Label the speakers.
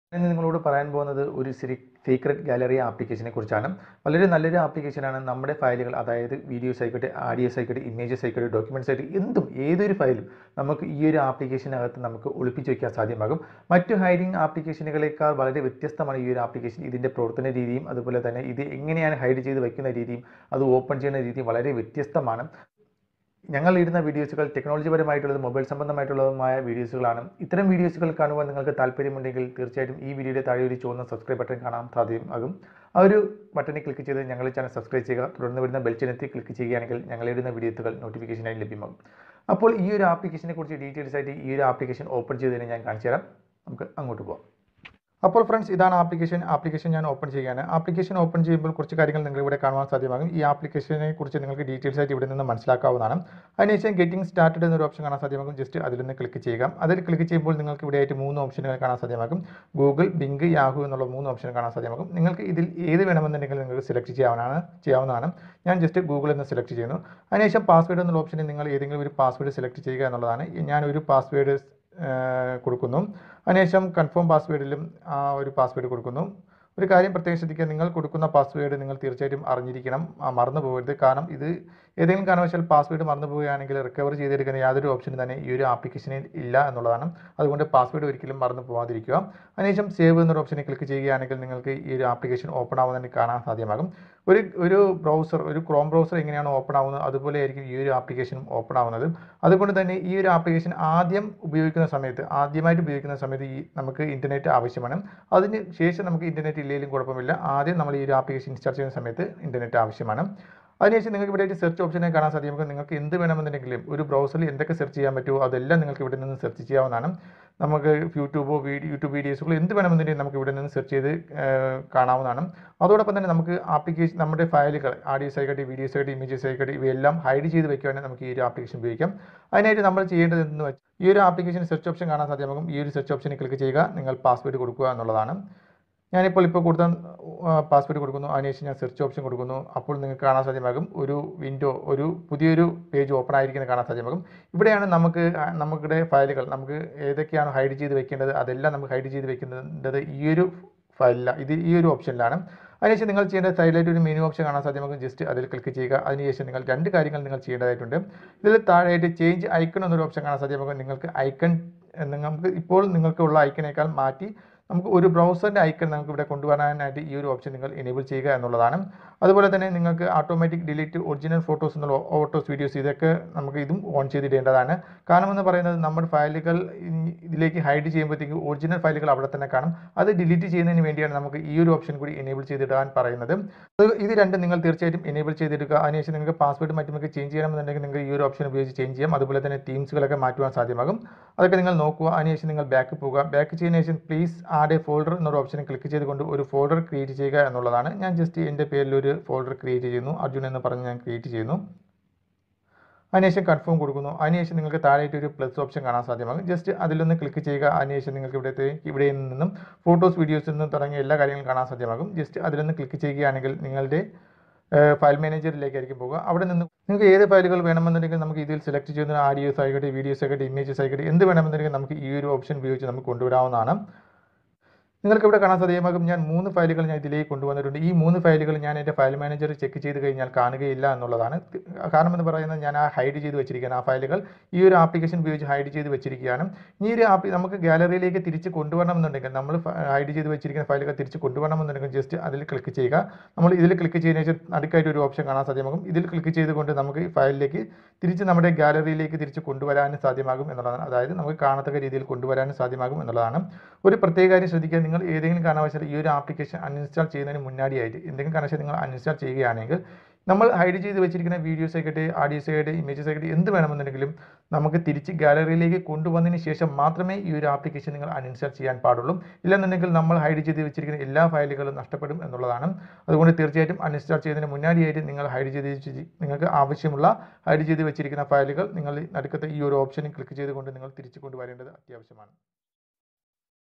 Speaker 1: ഇന്ന് നിങ്ങളോട് പറയാൻ പോകുന്നത് ഒരു സിരി സീക്രട്ട് ഗാലറി ആപ്ലിക്കേഷനെ കുറിച്ചാണ് വളരെ നല്ലൊരു ആപ്ലിക്കേഷനാണ് നമ്മുടെ ഫയലുകൾ അതായത് വീഡിയോസ് ആയിക്കോട്ടെ ആഡിയോസ് ആയിക്കോട്ടെ ഇമേജസ് ആയിക്കോട്ടെ ഡോക്യുമെൻറ്റ്സ് ആയിട്ട് എന്തും ഏതൊരു ഫയലും നമുക്ക് ഈ ഒരു ആപ്ലിക്കേഷനകത്ത് നമുക്ക് ഒളിപ്പിച്ച് വയ്ക്കാൻ സാധ്യമാകും മറ്റു ഹൈഡിങ് ആപ്ലിക്കേഷനുകളേക്കാൾ വളരെ വ്യത്യസ്തമാണ് ഈ ഒരു ആപ്ലിക്കേഷൻ ഇതിൻ്റെ പ്രവർത്തന രീതിയും അതുപോലെ തന്നെ ഇത് എങ്ങനെയാണ് ഹൈഡ് ചെയ്ത് വയ്ക്കുന്ന രീതിയും അത് ഓപ്പൺ ചെയ്യുന്ന രീതിയും വളരെ വ്യത്യസ്തമാണ് ഞങ്ങൾ ഇടുന്ന വീഡിയോസുകൾ ടെക്നോളജി പരമായിട്ടുള്ളതും മൊബൈൽ സംബന്ധമായിട്ടുള്ളതുമായ വീഡിയോസുകളാണ് ഇത്തരം വീഡിയോസുകൾ കാണുവാൻ നിങ്ങൾക്ക് താല്പര്യമുണ്ടെങ്കിൽ തീർച്ചയായിട്ടും ഈ വീഡിയോയുടെ താഴെ ഒരു ചുവന്ന സബ്സ്ക്രൈബ് ബട്ടൺ കാണാൻ സാധ്യമാകും ആ ഒരു ബട്ടണിൽ ക്ലിക്ക് ചെയ്ത് ഞങ്ങളുടെ ചാനൽ സബ്സ്ക്രൈബ് ചെയ്യുക തുടർന്ന് വരുന്ന ബെൽ ചിഹ്നത്തിൽ ക്ലിക്ക് ചെയ്യുകയാണെങ്കിൽ ഞങ്ങൾ ഇടുന്ന വീഡിയോസുകൾ നോട്ടിഫിക്കേഷനായി ലഭ്യമാകും അപ്പോൾ ഈ ഒരു ആപ്ലിക്കേഷനെ കുറിച്ച് ഡീറ്റെയിൽസ് ആയിട്ട് ഈ ഒരു ആപ്ലിക്കേഷൻ ഓപ്പൺ ചെയ്തതിന് ഞാൻ കാണിച്ചു തരാം നമുക്ക് അങ്ങോട്ട് പോകാം അപ്പോൾ ഫ്രണ്ട്സ് ഇതാണ് ആപ്ലിക്കേഷൻ ആപ്ലിക്കേഷൻ ഞാൻ ഓപ്പൺ ചെയ്യുകയാണ് ആപ്ലിക്കേഷൻ ഓപ്പൺ ചെയ്യുമ്പോൾ കുറച്ച് കാര്യങ്ങൾ നിങ്ങൾ ഇവിടെ കാണുവാൻ സാധ്യമാകും ഈ ആപ്ലിക്കേഷനെ കുറിച്ച് നിങ്ങൾക്ക് ഡീറ്റെയിൽസ് ആയിട്ട് ഇവിടെ നിന്ന് മനസ്സിലാക്കാവുന്നതാണ് അതിനുശേഷം ഗെറ്റിംഗ് സ്റ്റാർട്ടഡ് എന്നൊരു ഓപ്ഷൻ കാണാൻ സാധ്യമാകും ജസ്റ്റ് അതിൽ നിന്ന് ക്ലിക്ക് ചെയ്യുക അതിൽ ക്ലിക്ക് ചെയ്യുമ്പോൾ നിങ്ങൾക്ക് ഇവിടെ ആയിട്ട് മൂന്ന് ഓപ്ഷനുകൾ കാണാൻ സാധ്യമാകും ഗൂഗിൾ ബിങ്ക് യാഹു എന്നുള്ള മൂന്ന് ഓപ്ഷൻ കാണാൻ സാധ്യമാകും നിങ്ങൾക്ക് ഇതിൽ ഏത് വേണമെന്നുണ്ടെങ്കിൽ നിങ്ങൾക്ക് സെലക്ട് ചെയ്യാവുന്നതാണ് ചെയ്യാവുന്നതാണ് ഞാൻ ജസ്റ്റ് ഗൂഗിൾ എന്ന് സെലക്ട് ചെയ്യുന്നു അതിനുശേഷം പാസ്വേഡ് എന്നുള്ള ഓപ്ഷനിൽ നിങ്ങൾ ഏതെങ്കിലും ഒരു പാസ്വേഡ് സെലക്ട് ചെയ്യുക എന്നുള്ളതാണ് ഞാൻ ഒരു പാസ്വേഡ് കൊടുക്കുന്നു അതിനുശേഷം കൺഫേം പാസ്വേഡിലും ആ ഒരു പാസ്വേഡ് കൊടുക്കുന്നു ഒരു കാര്യം പ്രത്യേകം ശ്രദ്ധിക്കുക നിങ്ങൾ കൊടുക്കുന്ന പാസ്വേഡ് നിങ്ങൾ തീർച്ചയായിട്ടും അറിഞ്ഞിരിക്കണം ആ, മറന്നു പോകരുത് കാരണം ഇത് ഏതെങ്കിലും കാരണവശാൽ പാസ്വേഡ് മറന്നു പോവുകയാണെങ്കിൽ റിക്കവർ ചെയ്തെടുക്കുന്ന യാതൊരു ഓപ്ഷനും തന്നെ ഈ ഒരു ആപ്ലിക്കേഷനിൽ ഇല്ല എന്നുള്ളതാണ് അതുകൊണ്ട് പാസ്വേഡ് ഒരിക്കലും മറന്നു പോകാതിരിക്കുക അതിനുശേഷം സേവ് എന്നൊരു ഓപ്ഷനിൽ ക്ലിക്ക് ചെയ്യുകയാണെങ്കിൽ നിങ്ങൾക്ക് ഈ ഒരു ആപ്ലിക്കേഷൻ ഓപ്പൺ ആവുന്നതിന് കാണാൻ സാധ്യമാകും ഒരു ഒരു ബ്രൗസർ ഒരു ക്രോം ബ്രൗസർ എങ്ങനെയാണ് ഓപ്പൺ ആവുന്നത് അതുപോലെ ആയിരിക്കും ഈ ഒരു ആപ്ലിക്കേഷനും ഓപ്പൺ ആവുന്നത് അതുകൊണ്ട് തന്നെ ഈ ഒരു ആപ്ലിക്കേഷൻ ആദ്യം ഉപയോഗിക്കുന്ന സമയത്ത് ആദ്യമായിട്ട് ഉപയോഗിക്കുന്ന സമയത്ത് ഈ നമുക്ക് ഇൻ്റർനെറ്റ് ആവശ്യമാണ് അതിന് ശേഷം നമുക്ക് ഇൻ്റർനെറ്റ് ഇല്ലെങ്കിലും കുഴപ്പമില്ല ആദ്യം നമ്മൾ ഈ ഒരു ആപ്ലിക്കേഷൻ ഇൻസ്റ്റാൾ ചെയ്യുന്ന സമയത്ത് ഇൻ്റർനെറ്റ് ആവശ്യമാണ് അതിനുശേഷം നിങ്ങൾക്ക് ഇവിടെ സെർച്ച് ഓപ്ഷനെ കാണാൻ സാധിക്കും നിങ്ങൾക്ക് എന്ത് വേണമെന്നുണ്ടെങ്കിലും ഒരു ബ്രൗസറിൽ എന്തൊക്കെ സെർച്ച് ചെയ്യാൻ പറ്റുമോ അതെല്ലാം നിങ്ങൾക്ക് ഇവിടെ നിന്ന് സെർച്ച് ചെയ്യാവുന്നതാണ് നമുക്ക് യൂട്യൂബോ വീഡിയോ യൂട്യൂബ് വീഡിയോസുകളോ എന്ത് വേണമെന്നുണ്ടെങ്കിലും നമുക്ക് ഇവിടെ നിന്ന് സെർച്ച് ചെയ്ത് ഏഹ്, കാണാവുന്നതാണ് അതോടൊപ്പം തന്നെ നമുക്ക് ആപ്ലിക്കേഷൻ നമ്മുടെ ഫയലുകൾ ആഡിയോസ് ആയിക്കോട്ടെ വീഡിയോസ് ആയിക്കോട്ടെ ഇമേജസ് ആയിക്കോട്ടെ ഇവയെല്ലാം ഹൈഡ് ചെയ്ത് വെക്കുവാണെങ്കിൽ നമുക്ക് ഈ ഒരു ആപ്ലിക്കേഷൻ ഉപയോഗിക്കാം അതിനായിട്ട് നമ്മൾ ചെയ്യേണ്ടത് എന്ന് വെച്ചാൽ ഈ ഒരു ആപ്ലിക്കേഷൻ സെർച്ച് ഓപ്ഷൻ കാണാൻ സാധ്യമാകും ഈ ഒരു സെർച്ച് ഓപ്ഷനിൽ ക്ലിക്ക് ചെയ്യുക നിങ്ങൾ പാസ്വേഡ് കൊടുക്കുക എന്നുള്ളതാണ് ഞാനിപ്പോൾ ഇപ്പോൾ കൊടുത്ത പാസ്വേഡ് കൊടുക്കുന്നു അതിനുശേഷം ഞാൻ സെർച്ച് ഓപ്ഷൻ കൊടുക്കുന്നു അപ്പോൾ നിങ്ങൾക്ക് കാണാൻ സാധ്യമാകും ഒരു വിൻഡോ ഒരു പുതിയൊരു പേജ് ഓപ്പൺ ആയിരിക്കുന്നത് കാണാൻ സാധ്യമാകും ഇവിടെയാണ് നമുക്ക് ആ നമ്മുടെ ഫയലുകൾ നമുക്ക് ഏതൊക്കെയാണ് ഹൈഡ് ചെയ്ത് വെക്കേണ്ടത് അതെല്ലാം നമുക്ക് ഹൈഡ് ചെയ്ത് വെക്കേണ്ടത് ഈ ഒരു ഫയലില ഇത് ഈ ഒരു ഓപ്ഷനിലാണ് അതിനുശേഷം നിങ്ങൾ ചെയ്യേണ്ട സൈഡിലായിട്ട് ഒരു മെനു ഓപ്ഷൻ കാണാൻ സാധ്യമാകും ജസ്റ്റ് അതിൽ ക്ലിക്ക് ചെയ്യുക അതിനുശേഷം നിങ്ങൾ രണ്ട് കാര്യങ്ങൾ നിങ്ങൾ ചെയ്യേണ്ടതായിട്ടുണ്ട് ഇതിൽ താഴെയായിട്ട് ചേഞ്ച് ഐക്കൺ എന്നൊരു ഓപ്ഷൻ കാണാൻ സാധ്യമാകും നിങ്ങൾക്ക് ഐക്കൺ നമുക്ക് ഇപ്പോൾ നിങ്ങൾക്കുള്ള ഐക്കണേക്കാൾ മാറ്റി നമുക്ക് ഒരു ബ്രൗസറിൻ്റെ ഐക്കൺ നമുക്ക് ഇവിടെ കൊണ്ടുവരാനായിട്ട് ഈ ഒരു ഓപ്ഷൻ നിങ്ങൾ എനേബിൾ ചെയ്യുക എന്നുള്ളതാണ് അതുപോലെ തന്നെ നിങ്ങൾക്ക് ഓട്ടോമാറ്റിക് ഡിലീറ്റ് ഒറിജിനൽ ഫോട്ടോസ് എന്നുള്ള ഓട്ടോസ് വീഡിയോസ് ഇതൊക്കെ നമുക്ക് ഇതും ഓൺ ചെയ്തിടേണ്ടതാണ് കാരണം എന്ന് പറയുന്നത് നമ്മുടെ ഫയലുകൾ ഇനി ഇതിലേക്ക് ഹൈഡ് ചെയ്യുമ്പോഴത്തേക്ക് ഒറിജിനൽ ഫയലുകൾ അവിടെ തന്നെ കാണും അത് ഡിലീറ്റ് ചെയ്യുന്നതിന് വേണ്ടിയാണ് നമുക്ക് ഈ ഒരു ഓപ്ഷൻ കൂടി എനേബിൾ ചെയ്തിടാൻ പറയുന്നത് അത് ഇത് രണ്ടും നിങ്ങൾ തീർച്ചയായിട്ടും എനേബിൾ ചെയ്തെടുക്കുക അതിനുശേഷം നിങ്ങൾക്ക് പാസ്വേഡ് മറ്റുമൊക്കെ ചേഞ്ച് ചെയ്യണമെന്നുണ്ടെങ്കിൽ നിങ്ങൾക്ക് ഈ ഒരു ഓപ്ഷൻ ഉപയോഗിച്ച് ചേഞ്ച് ചെയ്യാം അതുപോലെ തന്നെ ടീംസുകളൊക്കെ മാറ്റുവാൻ സാധ്യമാകും അതൊക്കെ നിങ്ങൾ നോക്കുക അതിനുശേഷം നിങ്ങൾ ബാക്ക് പോകുക ബാക്ക് ചെയ്യുന്ന ശേഷം പ്ലീസ് ആഡ് എ ഫോൾഡർ എന്നൊരു ഓപ്ഷൻ ക്ലിക്ക് ചെയ്തുകൊണ്ട് ഒരു ഫോൾഡർ ക്രിയേറ്റ് ചെയ്യുക എന്നുള്ളതാണ് ഞാൻ ജസ്റ്റ് എൻ്റെ പേരിൽ ഒരു ഫോൾഡർ ക്രിയേറ്റ് ചെയ്യുന്നു അർജുൻ എന്ന് പറഞ്ഞ് ഞാൻ ക്രിയേറ്റ് ചെയ്യുന്നു അതിനുശേഷം കൺഫേം കൊടുക്കുന്നു അതിനുശേഷം നിങ്ങൾക്ക് താഴെയായിട്ട് ഒരു പ്ലസ് ഓപ്ഷൻ കാണാൻ സാധ്യമാകും ജസ്റ്റ് അതിലൊന്ന് ക്ലിക്ക് ചെയ്യുക അതിനുശേഷം നിങ്ങൾക്ക് ഇവിടുത്തെ ഇവിടെ നിന്നും ഫോട്ടോസ് വീഡിയോസ് നിന്നും തുടങ്ങിയ എല്ലാ കാര്യങ്ങളും കാണാൻ സാധ്യമാകും ജസ്റ്റ് അതിലൊന്ന് ക്ലിക്ക് ചെയ്യുകയാണെങ്കിൽ നിങ്ങളുടെ ഫയൽ മാനേജറിലേക്കായിരിക്കും പോകുക അവിടെ നിന്ന് നിങ്ങൾക്ക് ഏത് ഫയലുകൾ വേണമെന്നുണ്ടെങ്കിൽ നമുക്ക് ഇതിൽ സെലക്ട് ചെയ്യുന്ന ആഡിയോസ് ആയിക്കോട്ടെ വീഡിയോസ് ആയിക്കോട്ടെ ഇമേജസ് ആയിക്കോട്ടെ എന്ത് വേണമെന്നുണ്ടെങ്കിൽ നമുക്ക് ഈ ഒരു ഓപ്ഷൻ ഉപയോഗിച്ച് നമുക്ക് കൊണ്ടുവരാവുന്നതാണ് നിങ്ങൾക്ക് ഇവിടെ കാണാൻ സാധ്യമാകും ഞാൻ മൂന്ന് ഫയലുകൾ ഞാൻ ഇതിലേക്ക് കൊണ്ടുവന്നിട്ടുണ്ട് ഈ മൂന്ന് ഫയലുകൾ ഞാൻ എൻ്റെ ഫയൽ മാനേജർ ചെക്ക് ചെയ്ത് കഴിഞ്ഞാൽ കാണുകയില്ല എന്നുള്ളതാണ് കാരണം എന്ന് പറയുന്നത് ഞാൻ ആ ഹൈഡ് ചെയ്ത് വെച്ചിരിക്കുകയാണ് ആ ഫയലുകൾ ഈ ഒരു ആപ്ലിക്കേഷൻ ഉപയോഗിച്ച് ഹൈഡ് ചെയ്ത് വെച്ചിരിക്കുകയാണ് ഈ ഒരു ആപ്പ് നമുക്ക് ഗാലറിയിലേക്ക് തിരിച്ച് കൊണ്ടുവരണമെന്നുണ്ടെങ്കിൽ നമ്മൾ ഹൈഡ് ചെയ്ത് വെച്ചിരിക്കുന്ന ഫയലുകൾ തിരിച്ച് കൊണ്ടുവരണമെന്നുണ്ടെങ്കിൽ ജസ്റ്റ് അതിൽ ക്ലിക്ക് ചെയ്യുക നമ്മൾ ഇതിൽ ക്ലിക്ക് ചെയ്യുന്ന ശേഷം നടുക്കായിട്ട് ഒരു ഓപ്ഷൻ കാണാൻ സാധ്യമാകും ഇതിൽ ക്ലിക്ക് ചെയ്തുകൊണ്ട് നമുക്ക് ഈ ഫയലിലേക്ക് തിരിച്ച് നമ്മുടെ ഗാലറിയിലേക്ക് തിരിച്ച് കൊണ്ടുവരാനും സാധ്യമാകും എന്നുള്ളതാണ് അതായത് നമുക്ക് കാണത്തക്ക രീതിയിൽ കൊണ്ടുവരാനും സാധ്യമാകും എന്നുള്ളതാണ് ഒരു പ്രത്യേക കാര്യം ശ്രദ്ധിക്കുക നിങ്ങൾ ഏതെങ്കിലും കാരണവശാൽ ഈ ഒരു ആപ്ലിക്കേഷൻ അൺഇൻസ്റ്റാൾ ചെയ്യുന്നതിന് മുന്നാടിയായിട്ട് എന്തെങ്കിലും കാരണവശാൽ നിങ്ങൾ അൺഇൻസ്റ്റാൾ ചെയ്യുകയാണെങ്കിൽ നമ്മൾ ഹൈഡ് ചെയ്ത് വെച്ചിരിക്കുന്ന വീഡിയോസ് ആയിക്കട്ടെ ആഡിയോസ് ആയിക്കട്ടെ ഇമേജസ് ആയിക്കട്ടെ എന്ത് വേണമെന്നുണ്ടെങ്കിലും നമുക്ക് തിരിച്ച് ഗാലറിയിലേക്ക് കൊണ്ടുവന്നതിന് ശേഷം മാത്രമേ ഈ ഒരു ആപ്ലിക്കേഷൻ നിങ്ങൾ അൺഇൻസ്റ്റാൾ ചെയ്യാൻ പാടുള്ളൂ ഇല്ലെന്നുണ്ടെങ്കിൽ നമ്മൾ ഹൈഡ് ചെയ്ത് വെച്ചിരിക്കുന്ന എല്ലാ ഫയലുകളും നഷ്ടപ്പെടും എന്നുള്ളതാണ് അതുകൊണ്ട് തീർച്ചയായിട്ടും അൺഇൻസ്റ്റാൾ ചെയ്യുന്നതിന് മുന്നാടിയായിട്ട് നിങ്ങൾ ഹൈഡ് ചെയ്ത് വെച്ച് നിങ്ങൾക്ക് ആവശ്യമുള്ള ഹൈഡ് ചെയ്ത് വെച്ചിരിക്കുന്ന ഫയലുകൾ നിങ്ങൾ നടുക്കത്തെ ഈ ഒരു ഓപ്ഷനിൽ ക്ലിക്ക് ചെയ്തുകൊണ്ട് നിങ്ങൾ തിരിച്ചു കൊണ്ടുവരേണ്ടത് അത്യാവശ്യമാണ്